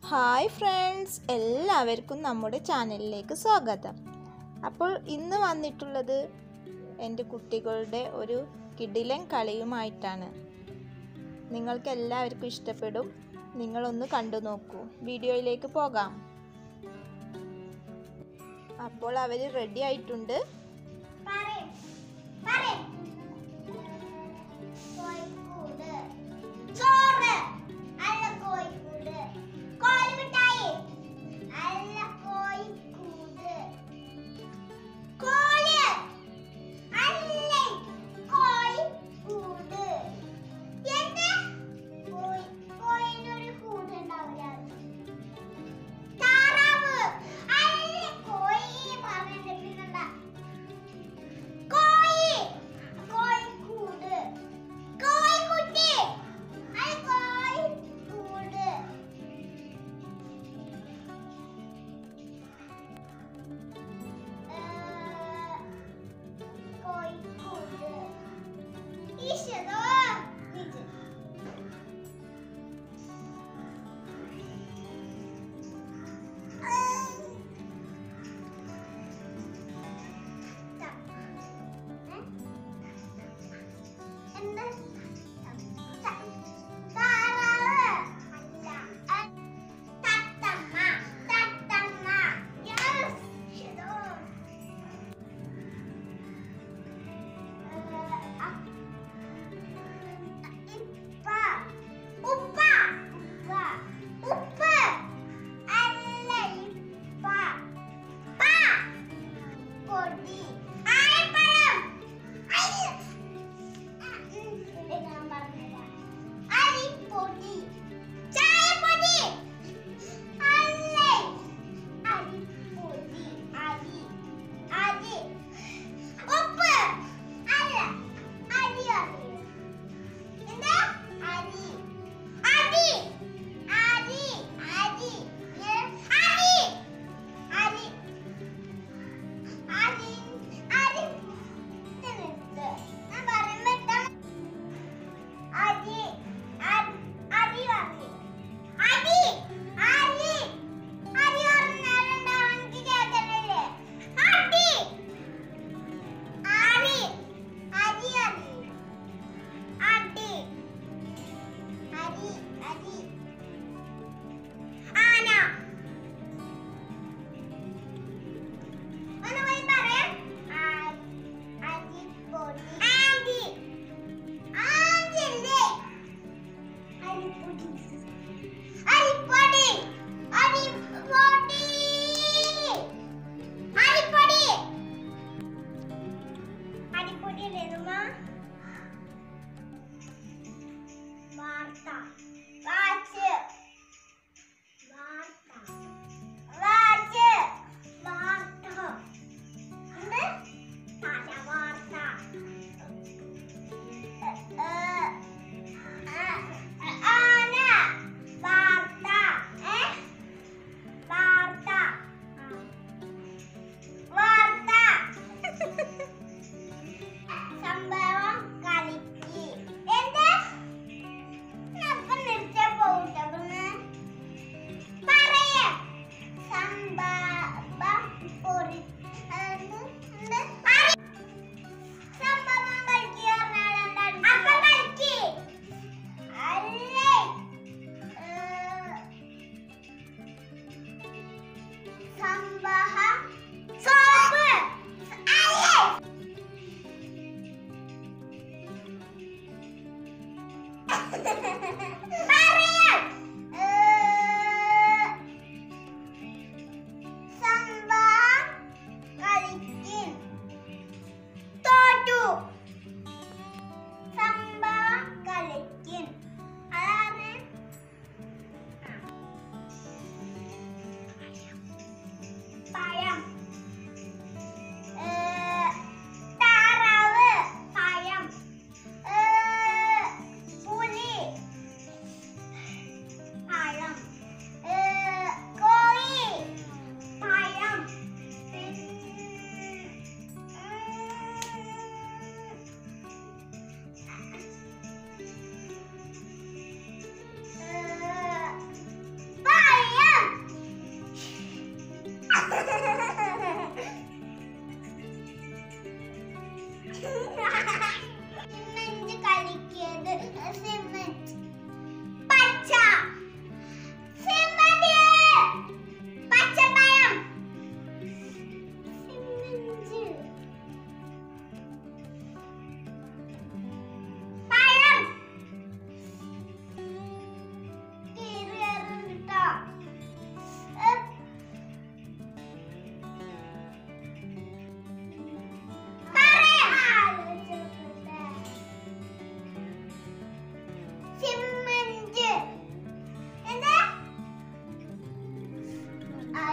Hi friends എല്ലാവർക്കും നമ്മുടെ ചാനലിലേക്ക് സ്വാഗതം അപ്പോൾ ഇന്ന് വന്നിട്ടുള്ളത് എൻ്റെ കുട്ടികളുടെ ഒരു കിടിലൻ കളിയുമായിട്ടാണ് നിങ്ങൾക്ക് എല്ലാവർക്കും ഇഷ്ടപ്പെടും നിങ്ങളൊന്ന് കണ്ടു നോക്കൂ വീഡിയോയിലേക്ക് പോകാം അപ്പോൾ അവർ റെഡി ആയിട്ടുണ്ട് പറയും പറയും കോഴിക്കൂട് ചോറ് അല്ല കോഴിക്കൂട് കോഴിമിഠായി അല്ല കോഴിക്കൂട് കോഴി അല്ല കോഴിക്കൂട് എന്ത് കോഴി കോഴിനൊരു കൂട് ഉണ്ടാവില്ല താറാവ് അല്ല കോഴി പറഞ്ഞിട്ട് പിന്നെന്താ കോഴി കോഴിക്കൂട് കോഴിക്കുട്ടി അത് കോഴി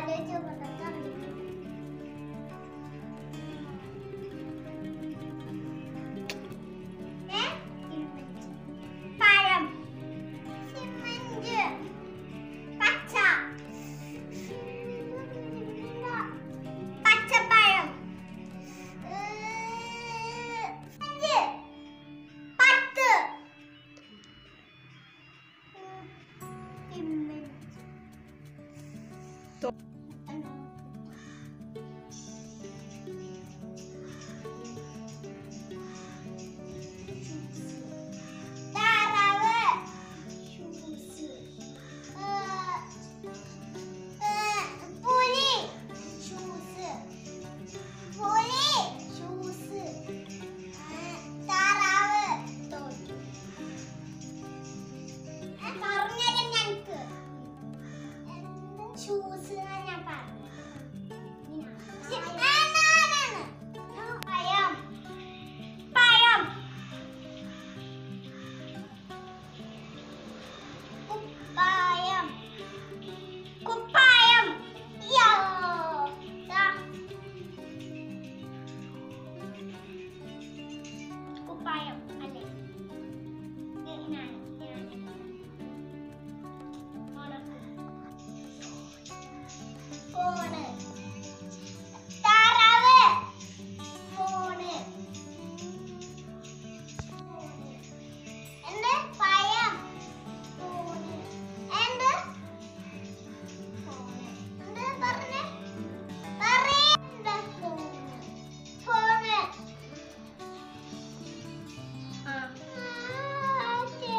ആലോചിച്ച് നോക്കട്ടെ അറിയില്ല. ഏ? സിമന്റ്. പഴം സിമന്റ് പച്ച പച്ചപ്പഴം ഏഹ്, അഞ്ച് പത്ത് സിമന്റ് താറാവ് ഷൂസ് പുലി ഷൂസ് പുലി ഷൂസ് താറാവ് തോറ്റു പറഞ്ഞത് ഞങ്ങൾക്ക് ഷൂസ് ഞാൻ പറഞ്ഞു പഴം പഴം കുപ്പായം കുപ്പായം യോ ദാ. കുപ്പായം അല്ലേ ഇത് ഞാൻ ഞാൻ മോളക്ക്. ഫോണ് താറാവ് ഫോണ് എന്ത് പഴം ഫോണ് എന്ത് ഫോണ് എന്ത് പറഞ്ഞേ പറയണ്ട ഫോണ് ഫോണ് ആ ഓക്കേ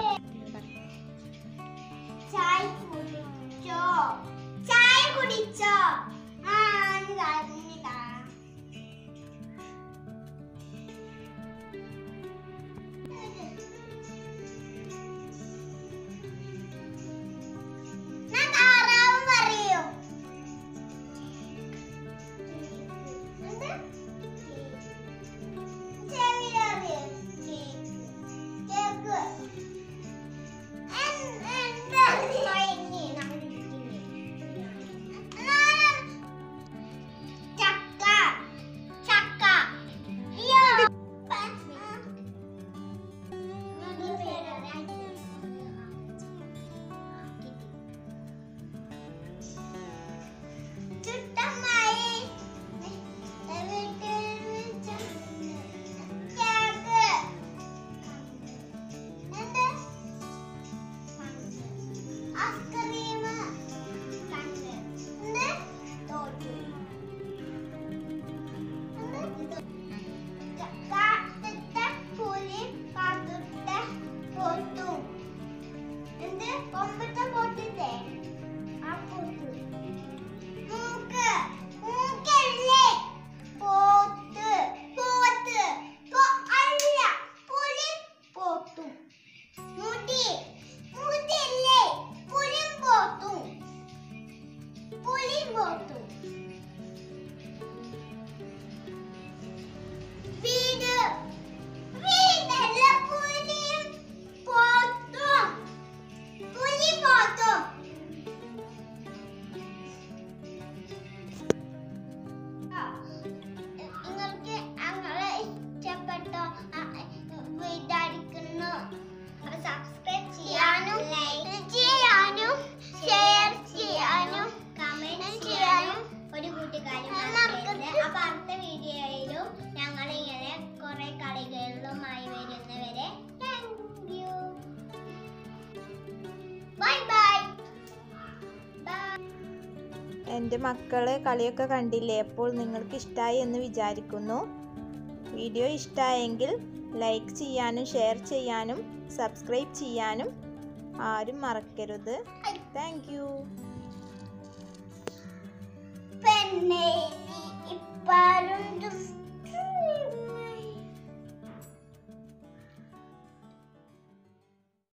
ചായ കുടിച്ചോ ചായ കുടിച്ചോ ആ ഇനി താ, ഇനി താ. ഞാൻ താറാവും പറയൂ എന്ത്? ചെവിയിലറിയോ? കേക്ക്. എൻ- എന്താ ഇനി നമ്മൾ ഇരിക്കുന്നേ? ചക്ക ചക്ക അയ്യോ ചുട്ടമ്മായി കേക്ക് എന്ത് ഐസ്ക്രീം കണ്ട് എന്ത് തോറ്റു എന്ത് കാട്ടിട്ട പുലി കാട്ടിട്ട പോത്തു എന്ത് കൊമ്പത്തെ പോത്തില്ലേ ആ പോത്ത് മൂക്ക് മൂക്കല്ലേ പോത്ത് പോത്ത് പോ- അല്ല പുലി പോത്തും മുടി മുടിയല്ലേ പുലിയും പോത്തും പുലിയും പോത്തും വീട് വീടല്ല പുലിയും പോത്തും പുലി പോത്തും നിങ്ങൾക്ക് അങ്ങനെ ഇഷ്ടപ്പെട്ടോ വീട്ടടിക്കുന്നു സബ്സ്ക്രൈബ് ചെയ്യാനും ചെയ്യാനും ഷെയർ ചെയ്യാനും കമന്റ് ചെയ്യാനും ഒരു കൂട്ടുകാരി അപ്പൊ അടുത്ത വീഡിയോയിലും ഞങ്ങൾ ഇങ്ങനെ കുറെ കളികളിലുമായി വരുന്നവരെ thank you bye bye bye എൻ്റെ മക്കൾ കളിയൊക്കെ കണ്ടില്ലേ അപ്പോൾ നിങ്ങൾക്ക് ഇഷ്ടമായി എന്ന് വിചാരിക്കുന്നു വീഡിയോ ഇഷ്ടമായെങ്കിൽ ലൈക്ക് ചെയ്യാനും ഷെയർ ചെയ്യാനും സബ്സ്ക്രൈബ് ചെയ്യാനും ആരും മറക്കരുത് താങ്ക് യു പെണ്ണെ നീ ഇപ്പാരും